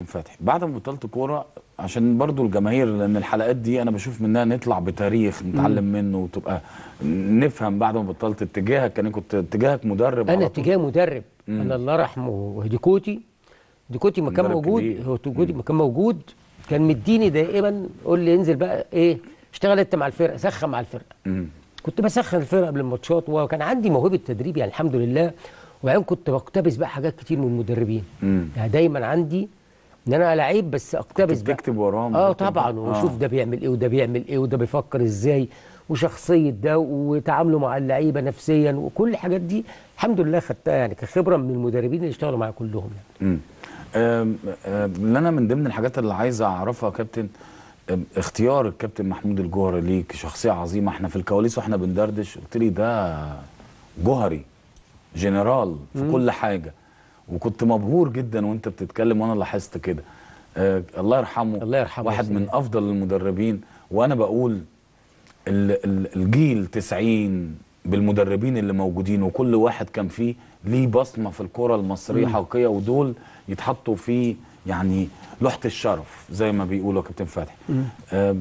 فتحي بعد ما بطلت كوره عشان برضو الجماهير لان الحلقات دي انا بشوف منها نطلع بتاريخ نتعلم منه وتبقى نفهم بعد ما بطلت اتجاهك كان كنت اتجاهك مدرب انا على طول. اتجاه مدرب انا الله يرحمه هديكوتي هديكوتي ما كان مدرب موجود كبير. هو هديكوتي ما كان موجود كان مديني دائما قول لي انزل بقى ايه اشتغل انت مع الفرقه سخن مع الفرقه مم. كنت بسخن الفرقه قبل الماتشات وكان عندي موهبه تدريب يعني الحمد لله وبعدين كنت بقتبس بقى حاجات كتير من المدربين مم. يعني دايما عندي ان انا لعيب بس اقتبس كنت بقى. بتكتب وراهم اه بتكتب- طبعا وشوف ده بيعمل ايه وده بيعمل ايه وده بيفكر ازاي وشخصيه ده وتعامله مع اللعيبه نفسيا وكل الحاجات دي الحمد لله خدتها يعني كخبره من المدربين اللي اشتغلوا معايا كلهم يعني مم. آم، آم، اللي انا من ضمن الحاجات اللي عايز اعرفها يا كابتن آم، اختيار الكابتن محمود الجوهري ليك شخصيه عظيمه احنا في الكواليس واحنا بندردش قلت لي ده جوهري جنرال في كل حاجه وكنت مبهور جدا وانت بتتكلم وانا لاحظت كده آه الله يرحمه الله يرحمه واحد يا من سيدي. افضل المدربين وانا بقول ال- ال- الجيل 90 بالمدربين اللي موجودين وكل واحد كان فيه ليه بصمه في الكره المصريه حقيقيه ودول يتحطوا في يعني لوحه الشرف زي ما بيقولوا يا كابتن فتحي آم، آه،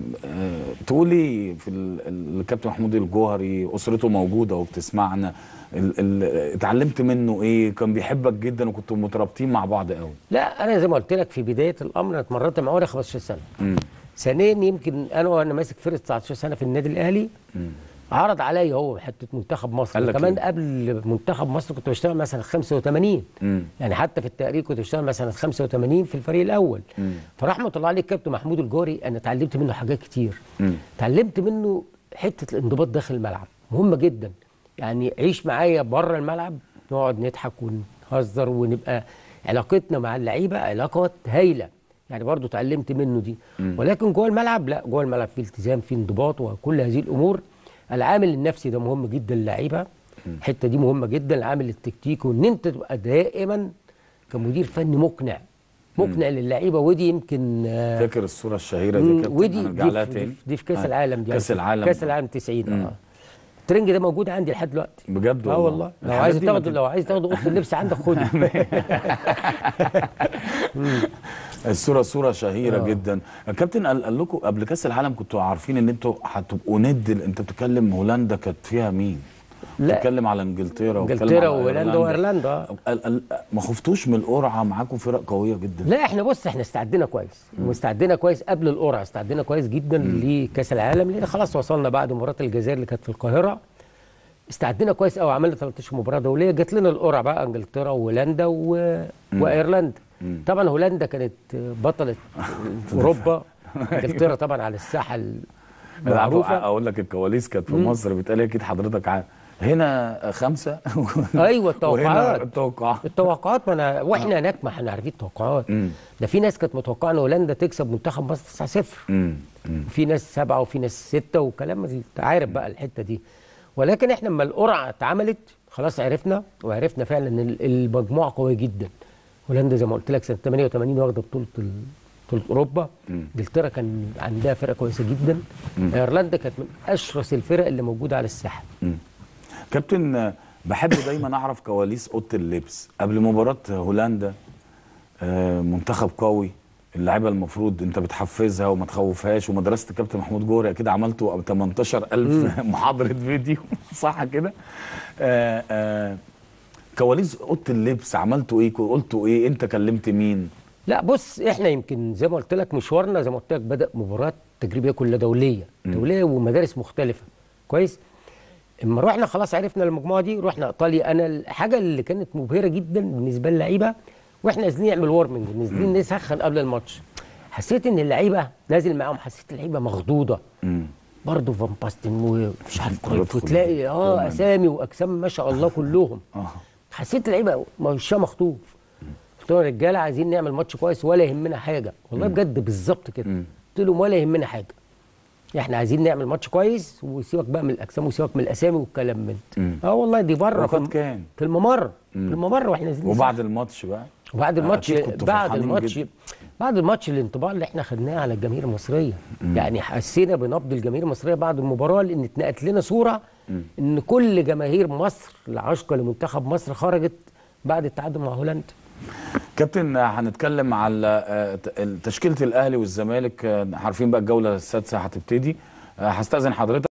تقولي في ال- ال- الكابتن محمود الجوهري اسرته موجوده وبتسمعنا ال- ال- اتعلمت منه ايه كان بيحبك جدا وكنتوا مترابطين مع بعض قوي لا انا زي ما قلت لك في بدايه الامر انا اتمرنت معاه وانا 15 سنه مم. ثانيا يمكن انا وانا ماسك فرقه 19 سنه في النادي الاهلي عرض عليا هو حته منتخب مصر قال لك كمان إيه؟ قبل منتخب مصر كنت بشتغل مثلا 85 مم. يعني حتى في التقرير كنت بشتغل مثلا 85 في الفريق الاول مم. فرحمه الله عليه الكابتن محمود الجوري انا اتعلمت منه حاجات كتير مم. اتعلمت منه حته الانضباط داخل الملعب مهمه جدا يعني عيش معايا بره الملعب نقعد نضحك ونهزر ونبقى علاقتنا مع اللعيبه علاقات هايله يعني برضو اتعلمت منه دي ولكن جوه الملعب لا جوه الملعب في التزام في انضباط وكل هذه الامور العامل النفسي ده مهم جدا للعيبه الحته دي مهمه جدا العامل التكتيكي وان انت تبقى دائما كمدير فني مقنع مقنع للعيبه ودي يمكن آه، فاكر الصوره الشهيره دي يا مم، كابتن ودي هنرجع دي لها في, تاني دي في كاس آه. العالم دي كاس على فكرة. العالم كاس العالم 90 مم. اه الترنج ده موجود عندي لحد دلوقتي بجد اه والله لو الحاجات عايز دي ما تاخد تت- لو عايز تاخد اوضه اللبس عندك خده الصوره صوره شهيره آه. جدا الكابتن قال, قال لكم قبل كاس العالم كنتوا عارفين ان انتوا هتبقوا ند انت بتتكلم هولندا كانت فيها مين لا. بتتكلم على انجلترا وبتتكلم انجلترا على وهولندا وايرلندا آه. قال- قال- ما خفتوش من القرعه معاكم فرق قويه جدا لا احنا بص احنا استعدينا كويس واستعدينا كويس قبل القرعه استعدينا كويس جدا لكاس العالم لان خلاص وصلنا بعد مباراه الجزائر اللي كانت في القاهره استعدينا كويس قوي عملنا 13 مباراه دوليه جات لنا القرعه بقى انجلترا وهولندا و... وايرلندا طبعا هولندا كانت بطله اوروبا انجلترا طبعا على الساحه المعروفه اقول لك الكواليس كانت في مصر بالتالي اكيد حضرتك عارف هنا خمسه ايوه التوقعات وهنا التوقعات التوقعات ما انا واحنا هناك ما احنا عارفين التوقعات مم. ده في ناس كانت متوقعه ان هولندا تكسب منتخب مصر 9-0 مم. مم. وفي ناس سبعه وفي ناس سته وكلام انت عارف بقى الحته دي ولكن احنا لما القرعه اتعملت خلاص عرفنا وعرفنا فعلا ان ال- المجموعه قويه جدا هولندا زي ما قلت لك سنه 88 واخده بطوله ال- بطوله اوروبا انجلترا كان عندها فرقه كويسه جدا ايرلندا كانت من اشرس الفرق اللي موجوده على الساحه كابتن آه، بحب دايما اعرف كواليس اوضه اللبس قبل مباراه هولندا آه، منتخب قوي اللعيبه المفروض انت بتحفزها وما تخوفهاش ومدرسه الكابتن محمود جوري اكيد عملتوا 18000 محاضره فيديو صح كده آه، آه، كواليس اوضه اللبس عملتوا ايه قلتوا ايه انت كلمت مين لا بص احنا يمكن زي ما قلت لك مشوارنا زي ما قلت لك بدا مباريات تجريبيه كلها دوليه دوليه ومدارس مختلفه كويس اما رحنا خلاص عرفنا المجموعه دي رحنا ايطاليا انا الحاجه اللي كانت مبهره جدا بالنسبه للعيبه واحنا نازلين نعمل وارمنج نازلين نسخن قبل الماتش حسيت ان اللعيبه نازل معاهم حسيت اللعيبه مخضوضه مم. برضه فان باستن ومش عارف كرويف يدخل وتلاقي اه دايماً. اسامي واجسام ما شاء الله كلهم اه حسيت اللعيبه وشها مخطوف قلت لهم يا رجاله عايزين نعمل ماتش كويس ولا يهمنا حاجه والله بجد بالظبط كده مم. قلت لهم ولا يهمنا حاجه احنا عايزين نعمل ماتش كويس وسيبك بقى من الاجسام وسيبك من الاسامي والكلام من ده مم. اه والله دي بره في, وقد الم- كان في الممر في الممر واحنا نازلين وبعد الماتش بقى وبعد الماتش أكيد كنتوا بعد فرحانين الماتش جداً. بعد الماتش الانطباع اللي احنا خدناه على الجماهير المصريه يعني حسينا بنبض الجماهير المصريه بعد المباراه لان اتنقلت لنا صوره ان كل جماهير مصر العاشقه لمنتخب مصر خرجت بعد التعادل مع هولندا كابتن هنتكلم على آه، ت- تشكيله الاهلي والزمالك آه، عارفين بقى الجوله السادسه هتبتدي آه، هستاذن حضرتك